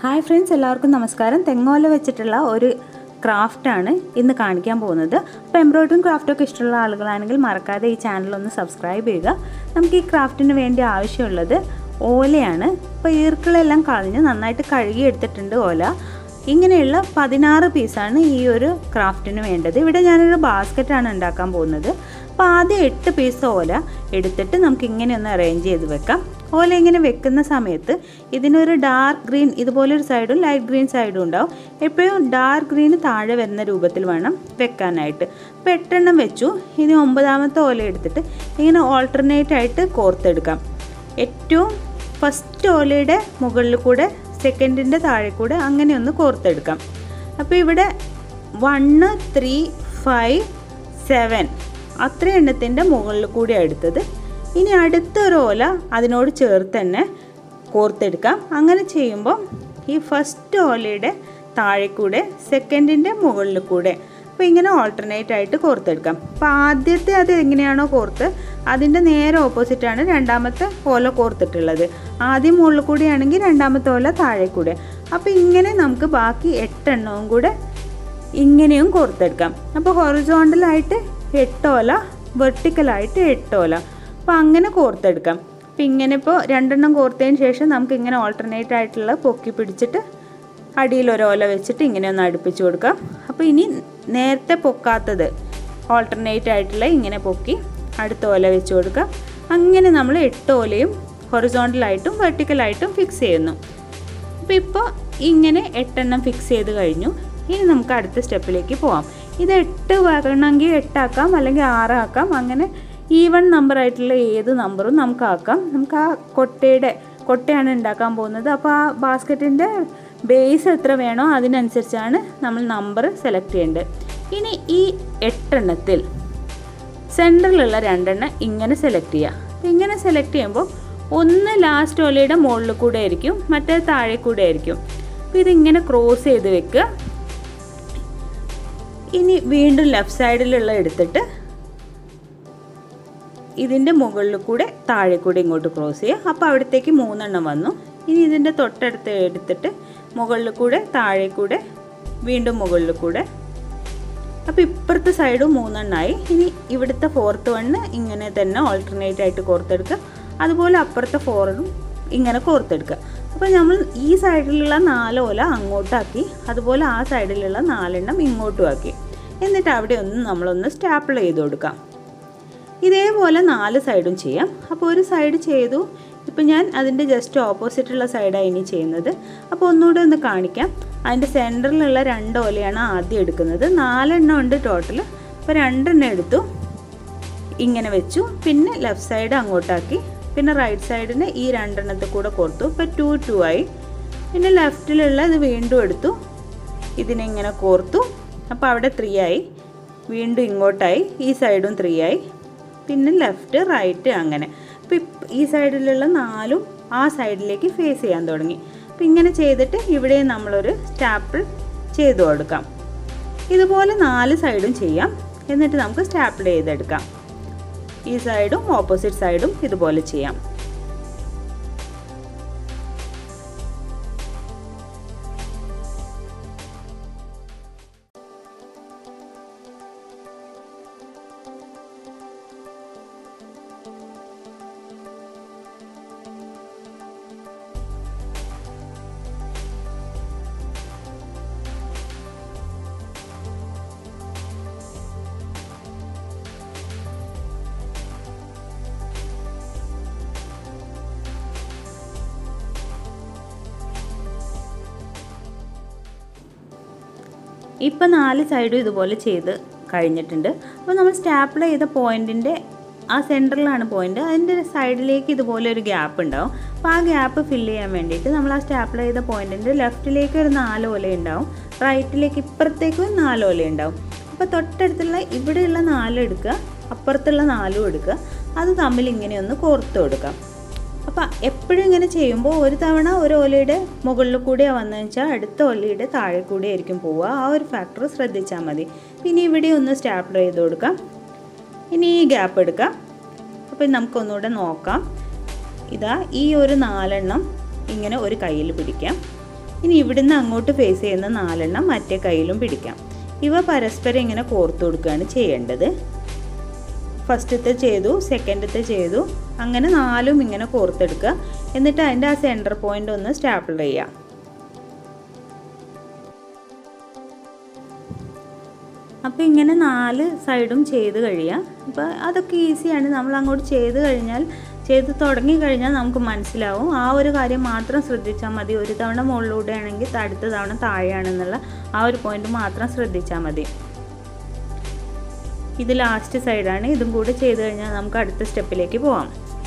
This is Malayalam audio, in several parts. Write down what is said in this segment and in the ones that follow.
ഹായ് ഫ്രണ്ട്സ് എല്ലാവർക്കും നമസ്കാരം തെങ്ങോല വെച്ചിട്ടുള്ള ഒരു ക്രാഫ്റ്റാണ് ഇന്ന് കാണിക്കാൻ പോകുന്നത് അപ്പോൾ എംബ്രോയ്ഡറിയും ക്രാഫ്റ്റൊക്കെ ഇഷ്ടമുള്ള ആളുകളാണെങ്കിൽ മറക്കാതെ ഈ ചാനൽ ഒന്ന് സബ്സ്ക്രൈബ് ചെയ്യുക നമുക്ക് ഈ ക്രാഫ്റ്റിന് വേണ്ടി ആവശ്യമുള്ളത് ഓലയാണ് അപ്പോൾ ഈർക്കിളെല്ലാം കളഞ്ഞ് നന്നായിട്ട് കഴുകി എടുത്തിട്ടുണ്ട് ഓല ഇങ്ങനെയുള്ള പതിനാറ് പീസാണ് ഈ ഒരു ക്രാഫ്റ്റിന് വേണ്ടത് ഇവിടെ ഞാനൊരു ബാസ്ക്കറ്റാണ് ഉണ്ടാക്കാൻ പോകുന്നത് അപ്പോൾ ആദ്യം എട്ട് പീസ് ഓല എടുത്തിട്ട് നമുക്ക് ഇങ്ങനെ ഒന്ന് അറേഞ്ച് ചെയ്ത് വെക്കാം ഓല ഇങ്ങനെ വെക്കുന്ന സമയത്ത് ഇതിനൊരു ഡാർക്ക് ഗ്രീൻ ഇതുപോലൊരു സൈഡും ലൈറ്റ് ഗ്രീൻ സൈഡും ഉണ്ടാവും എപ്പോഴും ഡാർക്ക് ഗ്രീൻ താഴെ വരുന്ന രൂപത്തിൽ വേണം വെക്കാനായിട്ട് അപ്പോൾ എട്ടെണ്ണം വെച്ചു ഇനി ഒമ്പതാമത്തെ ഓല എടുത്തിട്ട് ഇങ്ങനെ ഓൾട്ടർനേറ്റ് ആയിട്ട് കോർത്തെടുക്കാം ഏറ്റവും ഫസ്റ്റ് ഓലയുടെ മുകളിൽ കൂടെ സെക്കൻഡിൻ്റെ താഴെ കൂടെ അങ്ങനെ ഒന്ന് കോർത്തെടുക്കാം അപ്പോൾ ഇവിടെ വണ്ണ് ത്രീ ഫൈവ് സെവൻ അത്ര എണ്ണത്തിൻ്റെ മുകളിൽ കൂടി എടുത്തത് ഇനി അടുത്ത ഒരു ഓല അതിനോട് ചേർത്ത് തന്നെ കോർത്തെടുക്കാം അങ്ങനെ ചെയ്യുമ്പോൾ ഈ ഫസ്റ്റ് ഓലയുടെ താഴെ കൂടെ സെക്കൻഡിൻ്റെ മുകളിൽ കൂടെ അപ്പോൾ ഇങ്ങനെ ഓൾട്ടർനേറ്റ് ആയിട്ട് കോർത്തെടുക്കാം അപ്പോൾ ആദ്യത്തെ അത് എങ്ങനെയാണോ കോർത്ത് അതിൻ്റെ നേരെ ഓപ്പോസിറ്റാണ് രണ്ടാമത്തെ ഓല കോർത്തിട്ടുള്ളത് ആദ്യം മുകളിൽ കൂടിയാണെങ്കിൽ രണ്ടാമത്തെ ഓല താഴെ കൂടെ അപ്പോൾ ഇങ്ങനെ നമുക്ക് ബാക്കി എട്ടെണ്ണവും കൂടെ ഇങ്ങനെയും കോർത്തെടുക്കാം അപ്പോൾ ഹൊറിസോണ്ടലായിട്ട് എട്ടോല വെർട്ടിക്കലായിട്ട് എട്ടോല അപ്പോൾ അങ്ങനെ കോർത്തെടുക്കാം അപ്പോൾ ഇങ്ങനെ ഇപ്പോൾ രണ്ടെണ്ണം കോർത്തതിന് ശേഷം നമുക്ക് ഇങ്ങനെ ഓൾട്ടർനേറ്റ് ആയിട്ടുള്ള പൊക്കി പിടിച്ചിട്ട് അടിയിൽ ഒരു ഓല വെച്ചിട്ട് ഇങ്ങനെ ഒന്ന് അടുപ്പിച്ച് കൊടുക്കാം അപ്പോൾ ഇനി നേരത്തെ പൊക്കാത്തത് ഓൾട്ടർനേറ്റ് ആയിട്ടുള്ള ഇങ്ങനെ പൊക്കി അടുത്ത ഓല വെച്ച് കൊടുക്കാം അങ്ങനെ നമ്മൾ എട്ട് ഓലയും ഹൊറിസോണ്ടലായിട്ടും വെർട്ടിക്കലായിട്ടും ഫിക്സ് ചെയ്യുന്നു അപ്പോൾ ഇപ്പോൾ ഇങ്ങനെ എട്ടെണ്ണം ഫിക്സ് ചെയ്ത് കഴിഞ്ഞു ഇനി നമുക്ക് അടുത്ത സ്റ്റെപ്പിലേക്ക് പോവാം ഇത് എട്ട് വരണമെങ്കിൽ എട്ടാക്കാം അല്ലെങ്കിൽ ആറാക്കാം അങ്ങനെ ഈവൺ നമ്പർ ആയിട്ടുള്ള ഏത് നമ്പറും നമുക്ക് ആക്കാം നമുക്ക് ആ കൊട്ടയുടെ കൊട്ടയാണ് ഉണ്ടാക്കാൻ പോകുന്നത് അപ്പോൾ ആ ബാസ്ക്കറ്റിൻ്റെ ബേസ് എത്ര വേണോ അതിനനുസരിച്ചാണ് നമ്മൾ നമ്പർ സെലക്ട് ചെയ്യേണ്ടത് ഇനി ഈ എട്ടെണ്ണത്തിൽ സെൻറ്ററിലുള്ള രണ്ടെണ്ണം ഇങ്ങനെ സെലക്ട് ചെയ്യുക ഇങ്ങനെ സെലക്ട് ചെയ്യുമ്പോൾ ഒന്ന് ലാസ്റ്റ് ഓലയുടെ മുകളിൽ കൂടെ ആയിരിക്കും മറ്റേ താഴെ കൂടെ ആയിരിക്കും അപ്പോൾ ഇതിങ്ങനെ ക്രോസ് ചെയ്ത് വെക്കുക ഇനി വീണ്ടും ലെഫ്റ്റ് സൈഡിലുള്ള എടുത്തിട്ട് ഇതിൻ്റെ മുകളിൽ കൂടെ താഴെ കൂടെ ഇങ്ങോട്ട് ക്രോസ് ചെയ്യുക അപ്പോൾ അവിടത്തേക്ക് മൂന്നെണ്ണം വന്നു ഇനി ഇതിൻ്റെ തൊട്ടടുത്ത് എടുത്തിട്ട് മുകളിൽ കൂടെ താഴെ കൂടെ വീണ്ടും മുകളിൽ കൂടെ അപ്പോൾ ഇപ്പുറത്തെ സൈഡും മൂന്നെണ്ണമായി ഇനി ഇവിടുത്തെ ഫോർത്ത് വണ്ണ് ഇങ്ങനെ തന്നെ ഓൾട്ടർനേറ്റ് ആയിട്ട് കോർത്തെടുക്കുക അതുപോലെ അപ്പുറത്തെ ഫോറും ഇങ്ങനെ കോർത്തെടുക്കുക അപ്പോൾ നമ്മൾ ഈ സൈഡിലുള്ള നാല് ഓല അങ്ങോട്ടാക്കി അതുപോലെ ആ സൈഡിലുള്ള നാലെണ്ണം ഇങ്ങോട്ടും ആക്കി എന്നിട്ട് അവിടെ ഒന്ന് നമ്മളൊന്ന് സ്റ്റാപ്പിൾ ചെയ്ത് കൊടുക്കാം ഇതേപോലെ നാല് സൈഡും ചെയ്യാം അപ്പോൾ ഒരു സൈഡ് ചെയ്തു ഇപ്പം ഞാൻ അതിൻ്റെ ജസ്റ്റ് ഓപ്പോസിറ്റുള്ള സൈഡാണ് ഇനി ചെയ്യുന്നത് അപ്പോൾ ഒന്നുകൂടെ ഒന്ന് കാണിക്കാം അതിൻ്റെ സെൻറ്ററിലുള്ള രണ്ട് ഓലയാണ് ആദ്യം എടുക്കുന്നത് നാലെണ്ണം ഉണ്ട് ടോട്ടൽ അപ്പോൾ രണ്ടെണ്ണം എടുത്തു ഇങ്ങനെ വെച്ചു പിന്നെ ലെഫ്റ്റ് സൈഡ് അങ്ങോട്ടാക്കി പിന്നെ റൈറ്റ് സൈഡിന് ഈ രണ്ടെണ്ണത്തിൽ കൂടെ കോർത്തു ഇപ്പോൾ ടു ടു ആയി പിന്നെ ലെഫ്റ്റിലുള്ള ഇത് വീണ്ടും എടുത്തു ഇതിനെ ഇങ്ങനെ കോർത്തു അപ്പോൾ അവിടെ ത്രീ ആയി വീണ്ടും ഇങ്ങോട്ടായി ഈ സൈഡും ത്രീ ആയി പിന്നെ ലെഫ്റ്റ് റൈറ്റ് അങ്ങനെ അപ്പോൾ ഈ സൈഡിലുള്ള നാലും ആ സൈഡിലേക്ക് ഫേസ് ചെയ്യാൻ തുടങ്ങി അപ്പോൾ ഇങ്ങനെ ചെയ്തിട്ട് ഇവിടെ നമ്മളൊരു സ്റ്റാപ്പിൾ ചെയ്ത് കൊടുക്കാം ഇതുപോലെ നാല് സൈഡും ചെയ്യാം എന്നിട്ട് നമുക്ക് സ്റ്റാപ്പിൾ ചെയ്തെടുക്കാം ഈ സൈഡും ഓപ്പോസിറ്റ് സൈഡും ഇതുപോലെ ചെയ്യാം ഇപ്പം നാല് സൈഡും ഇതുപോലെ ചെയ്ത് കഴിഞ്ഞിട്ടുണ്ട് അപ്പോൾ നമ്മൾ സ്റ്റാപ്പിൾ ചെയ്ത പോയിൻറ്റിൻ്റെ ആ സെൻറ്ററിലാണ് പോയിൻ്റ് അതിൻ്റെ സൈഡിലേക്ക് ഇതുപോലെ ഒരു ഗ്യാപ്പ് ഉണ്ടാവും അപ്പോൾ ആ ഗ്യാപ്പ് ഫില്ല് ചെയ്യാൻ വേണ്ടിയിട്ട് നമ്മൾ ആ സ്റ്റാപ്പിൾ ചെയ്ത പോയിൻറ്റിൻ്റെ ലെഫ്റ്റിലേക്ക് ഒരു നാല് ഓല ഉണ്ടാവും റൈറ്റിലേക്ക് ഇപ്പുറത്തേക്കും നാല് ഓല ഉണ്ടാവും അപ്പോൾ തൊട്ടടുത്തുള്ള ഇവിടെയുള്ള നാലും എടുക്കുക അപ്പുറത്തുള്ള നാലും എടുക്കുക അത് തമ്മിൽ ഇങ്ങനെ ഒന്ന് കോർത്ത് കൊടുക്കാം അപ്പോൾ എപ്പോഴും ഇങ്ങനെ ചെയ്യുമ്പോൾ ഒരു തവണ ഒരു ഓലയുടെ മുകളിൽ കൂടെയാണ് വന്നതെന്ന് വെച്ചാൽ അടുത്ത ഓലയുടെ താഴെ കൂടെ ആയിരിക്കും പോവുക ആ ഒരു ഫാക്ടർ ശ്രദ്ധിച്ചാൽ മതി പിന്നെ ഇവിടെ ഒന്ന് സ്റ്റാപ്പിൾ ചെയ്ത് കൊടുക്കാം ഇനി ഈ ഗ്യാപ്പ് എടുക്കാം അപ്പോൾ നമുക്കൊന്നുകൂടെ നോക്കാം ഇതാ ഈ ഒരു നാലെണ്ണം ഇങ്ങനെ ഒരു കയ്യിൽ പിടിക്കാം ഇനി ഇവിടുന്ന് അങ്ങോട്ട് ഫേസ് ചെയ്യുന്ന നാലെണ്ണം മറ്റേ കയ്യിലും പിടിക്കാം ഇവ പരസ്പരം ഇങ്ങനെ കോർത്തു കൊടുക്കുകയാണ് ചെയ്യേണ്ടത് ഫസ്റ്റത്തെ ചെയ്തു സെക്കൻഡത്തെ ചെയ്തു അങ്ങനെ നാലും ഇങ്ങനെ കോർത്തെടുക്കുക എന്നിട്ട് അതിൻ്റെ ആ സെൻറ്റർ പോയിൻ്റ് ഒന്ന് സ്റ്റാപ്പിൾ ചെയ്യുക അപ്പോൾ ഇങ്ങനെ നാല് സൈഡും ചെയ്ത് കഴിയുക അപ്പോൾ അതൊക്കെ ഈസിയാണ് നമ്മൾ അങ്ങോട്ട് ചെയ്ത് കഴിഞ്ഞാൽ ചെയ്ത് തുടങ്ങി കഴിഞ്ഞാൽ നമുക്ക് മനസ്സിലാവും ആ ഒരു കാര്യം മാത്രം ശ്രദ്ധിച്ചാൽ മതി ഒരു തവണ മുകളിലൂടെ ആണെങ്കിൽ അടുത്ത തവണ താഴെയാണെന്നുള്ള ആ ഒരു പോയിന്റ് മാത്രം ശ്രദ്ധിച്ചാൽ മതി ഇത് ലാസ്റ്റ് സൈഡാണ് ഇതും കൂടെ ചെയ്ത് കഴിഞ്ഞാൽ നമുക്ക് അടുത്ത സ്റ്റെപ്പിലേക്ക് പോവാം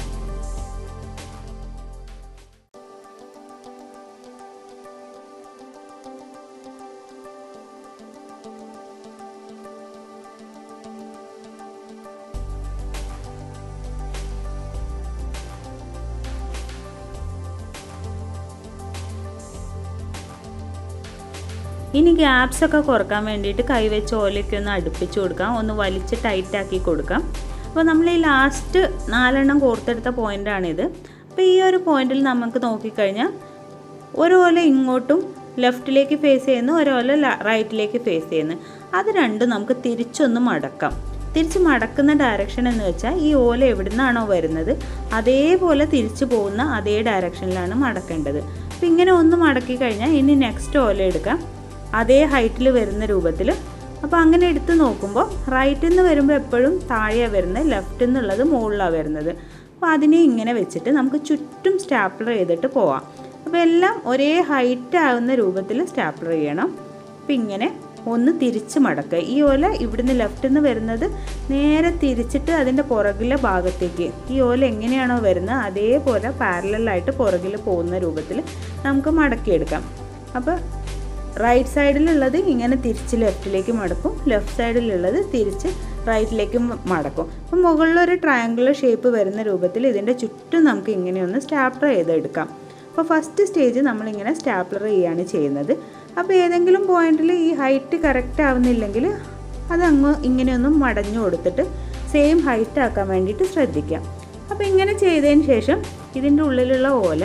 ഇനി ഗ്യാപ്സ് ഒക്കെ കുറക്കാൻ വേണ്ടിയിട്ട് കൈവച്ച് ഓലയ്ക്ക് ഒന്ന് അടുപ്പിച്ച് കൊടുക്കാം ഒന്ന് വലിച്ച് ടൈറ്റാക്കി കൊടുക്കാം അപ്പോൾ നമ്മൾ ഈ ലാസ്റ്റ് നാലെണ്ണം കോർത്തെടുത്ത പോയിൻ്റാണിത് അപ്പോൾ ഈ ഒരു പോയിന്റിൽ നമുക്ക് നോക്കിക്കഴിഞ്ഞാൽ ഒരു ഓല ഇങ്ങോട്ടും ലെഫ്റ്റിലേക്ക് ഫേസ് ചെയ്യുന്നു ഒരു ഓല റൈറ്റിലേക്ക് ഫേസ് ചെയ്യുന്നു അത് രണ്ടും നമുക്ക് തിരിച്ചൊന്ന് മടക്കാം തിരിച്ച് മടക്കുന്ന ഡയറക്ഷൻ എന്ന് വെച്ചാൽ ഈ ഓല എവിടെ നിന്നാണോ വരുന്നത് അതേപോലെ തിരിച്ചു പോകുന്ന അതേ ഡയറക്ഷനിലാണ് മടക്കേണ്ടത് അപ്പോൾ ഇങ്ങനെ ഒന്ന് മടക്കി കഴിഞ്ഞാൽ ഇനി നെക്സ്റ്റ് ഓല എടുക്കാം അതേ ഹൈറ്റിൽ വരുന്ന രൂപത്തിൽ അപ്പോൾ അങ്ങനെ എടുത്ത് നോക്കുമ്പോൾ റൈറ്റിൽ നിന്ന് വരുമ്പോൾ എപ്പോഴും താഴെയാണ് വരുന്നത് ലെഫ്റ്റിൽ നിന്നുള്ളത് മുകളിലാണ് വരുന്നത് അപ്പോൾ അതിനെ ഇങ്ങനെ വെച്ചിട്ട് നമുക്ക് ചുറ്റും സ്റ്റാപ്ലർ ചെയ്തിട്ട് പോവാം അപ്പോൾ എല്ലാം ഒരേ ഹൈറ്റ് ആവുന്ന രൂപത്തിൽ സ്റ്റാപ്ലർ ചെയ്യണം അപ്പോൾ ഇങ്ങനെ ഒന്ന് തിരിച്ച് മടക്കുക ഈ ഓല ഇവിടുന്ന് ലെഫ്റ്റിൽ നിന്ന് വരുന്നത് നേരെ തിരിച്ചിട്ട് അതിൻ്റെ പുറകിലെ ഭാഗത്തേക്ക് ഈ ഓല എങ്ങനെയാണോ വരുന്നത് അതേപോലെ പാരലായിട്ട് പുറകിൽ പോകുന്ന രൂപത്തിൽ നമുക്ക് മടക്കിയെടുക്കാം അപ്പോൾ റൈറ്റ് സൈഡിലുള്ളത് ഇങ്ങനെ തിരിച്ച് ലെഫ്റ്റിലേക്ക് മടക്കും ലെഫ്റ്റ് സൈഡിലുള്ളത് തിരിച്ച് റൈറ്റിലേക്ക് മടക്കും അപ്പം മുകളിലൊരു ട്രയാങ്കുലർ ഷേപ്പ് വരുന്ന രൂപത്തിൽ ഇതിൻ്റെ ചുറ്റും നമുക്ക് ഇങ്ങനെയൊന്ന് സ്റ്റാപ്ലർ ചെയ്തെടുക്കാം അപ്പോൾ ഫസ്റ്റ് സ്റ്റേജ് നമ്മളിങ്ങനെ സ്റ്റാപ്ലർ ചെയ്യുകയാണ് ചെയ്യുന്നത് അപ്പോൾ ഏതെങ്കിലും പോയിന്റിൽ ഈ ഹൈറ്റ് കറക്റ്റ് ആവുന്നില്ലെങ്കിൽ അതങ്ങ് ഇങ്ങനെയൊന്നും മടഞ്ഞു കൊടുത്തിട്ട് സെയിം ഹൈറ്റ് ആക്കാൻ വേണ്ടിയിട്ട് ശ്രദ്ധിക്കാം അപ്പോൾ ഇങ്ങനെ ചെയ്തതിന് ശേഷം ഇതിൻ്റെ ഉള്ളിലുള്ള ഓല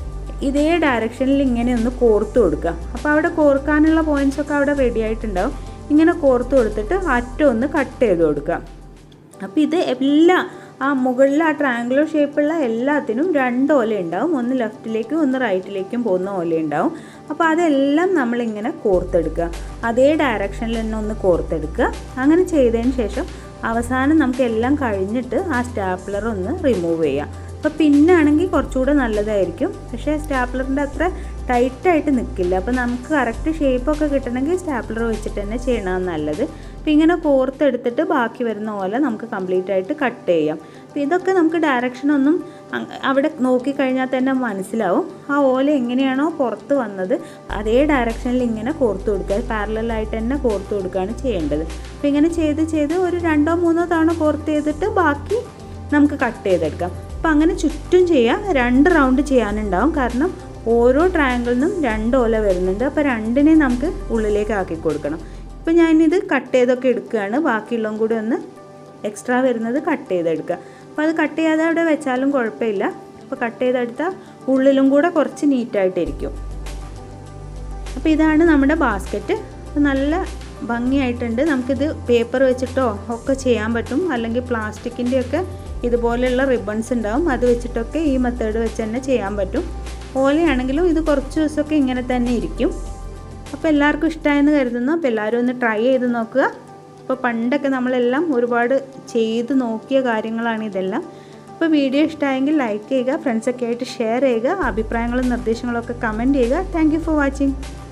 ഇതേ ഡയറക്ഷനിൽ ഇങ്ങനെ ഒന്ന് കോർത്ത് കൊടുക്കുക അപ്പോൾ അവിടെ കോർക്കാനുള്ള പോയിന്റ്സ് ഒക്കെ അവിടെ റെഡി ആയിട്ടുണ്ടാവും ഇങ്ങനെ കോർത്ത് കൊടുത്തിട്ട് അറ്റം ഒന്ന് കട്ട് ചെയ്ത് കൊടുക്കുക അപ്പോൾ ഇത് എല്ലാ ആ മുകളിൽ ആ ട്രയാങ്കുലർ ഷേപ്പുള്ള എല്ലാത്തിനും രണ്ട് ഓല ഉണ്ടാവും ഒന്ന് ലെഫ്റ്റിലേക്കും ഒന്ന് റൈറ്റിലേക്കും പോകുന്ന ഓല ഉണ്ടാവും അപ്പോൾ അതെല്ലാം നമ്മളിങ്ങനെ കോർത്തെടുക്കുക അതേ ഡയറക്ഷനിൽ തന്നെ ഒന്ന് കോർത്തെടുക്കുക അങ്ങനെ ചെയ്തതിന് ശേഷം അവസാനം നമുക്ക് എല്ലാം കഴിഞ്ഞിട്ട് ആ സ്റ്റാപ്ലർ ഒന്ന് റിമൂവ് ചെയ്യാം അപ്പോൾ പിന്നാണെങ്കിൽ കുറച്ചുകൂടെ നല്ലതായിരിക്കും പക്ഷേ സ്റ്റാപ്ലറിൻ്റെ അത്ര ടൈറ്റായിട്ട് നിൽക്കില്ല അപ്പോൾ നമുക്ക് കറക്റ്റ് ഷേപ്പൊക്കെ കിട്ടണമെങ്കിൽ സ്റ്റാപ്ലർ വെച്ചിട്ട് തന്നെ ചെയ്യണതാണ് നല്ലത് അപ്പോൾ ഇങ്ങനെ കോർത്തെടുത്തിട്ട് ബാക്കി വരുന്ന പോലെ നമുക്ക് കംപ്ലീറ്റ് ആയിട്ട് കട്ട് ചെയ്യാം അപ്പോൾ ഇതൊക്കെ നമുക്ക് ഡയറക്ഷനൊന്നും അവിടെ നോക്കിക്കഴിഞ്ഞാൽ തന്നെ മനസ്സിലാവും ആ ഓല എങ്ങനെയാണോ പുറത്ത് വന്നത് അതേ ഡയറക്ഷനിൽ ഇങ്ങനെ കോർത്ത് കൊടുക്കുക പാരലായിട്ട് തന്നെ കോർത്ത് കൊടുക്കുകയാണ് ചെയ്യേണ്ടത് അപ്പോൾ ഇങ്ങനെ ചെയ്ത് ചെയ്ത് ഒരു രണ്ടോ മൂന്നോ തവണ കോർത്ത് ചെയ്തിട്ട് ബാക്കി നമുക്ക് കട്ട് ചെയ്തെടുക്കാം അപ്പോൾ അങ്ങനെ ചുറ്റും ചെയ്യാം രണ്ട് റൗണ്ട് ചെയ്യാനുണ്ടാവും കാരണം ഓരോ ട്രയാങ്കിളിൽ നിന്നും രണ്ട് ഓല വരുന്നുണ്ട് അപ്പോൾ രണ്ടിനെ നമുക്ക് ഉള്ളിലേക്ക് ആക്കി കൊടുക്കണം ഇപ്പോൾ ഞാനിത് കട്ട് ചെയ്തൊക്കെ എടുക്കുകയാണ് ബാക്കിയുള്ളതും കൂടി ഒന്ന് എക്സ്ട്രാ വരുന്നത് കട്ട് ചെയ്തെടുക്കുക അപ്പോൾ അത് കട്ട് ചെയ്യാതെ അവിടെ വെച്ചാലും കുഴപ്പമില്ല അപ്പോൾ കട്ട് ചെയ്തെടുത്താൽ ഉള്ളിലും കൂടെ കുറച്ച് നീറ്റായിട്ടിരിക്കും അപ്പോൾ ഇതാണ് നമ്മുടെ ബാസ്ക്കറ്റ് നല്ല ഭംഗിയായിട്ടുണ്ട് നമുക്കിത് പേപ്പർ വെച്ചിട്ടോ ഒക്കെ ചെയ്യാൻ പറ്റും അല്ലെങ്കിൽ പ്ലാസ്റ്റിക്കിൻ്റെയൊക്കെ ഇതുപോലെയുള്ള റിബൺസ് ഉണ്ടാവും അത് വെച്ചിട്ടൊക്കെ ഈ മെത്തേഡ് വെച്ച് തന്നെ ചെയ്യാൻ പറ്റും ഓലയാണെങ്കിലും ഇത് കുറച്ച് ദിവസമൊക്കെ ഇങ്ങനെ തന്നെ ഇരിക്കും അപ്പോൾ എല്ലാവർക്കും ഇഷ്ടമായെന്ന് കരുതുന്നു അപ്പോൾ എല്ലാവരും ഒന്ന് ട്രൈ ചെയ്ത് നോക്കുക ഇപ്പോൾ പണ്ടൊക്കെ നമ്മളെല്ലാം ഒരുപാട് ചെയ്ത് നോക്കിയ കാര്യങ്ങളാണ് ഇതെല്ലാം അപ്പോൾ വീഡിയോ ഇഷ്ടമായെങ്കിൽ ലൈക്ക് ചെയ്യുക ഫ്രണ്ട്സൊക്കെ ആയിട്ട് ഷെയർ ചെയ്യുക അഭിപ്രായങ്ങളും നിർദ്ദേശങ്ങളും ഒക്കെ കമൻറ്റ് ചെയ്യുക താങ്ക് ഫോർ വാച്ചിങ്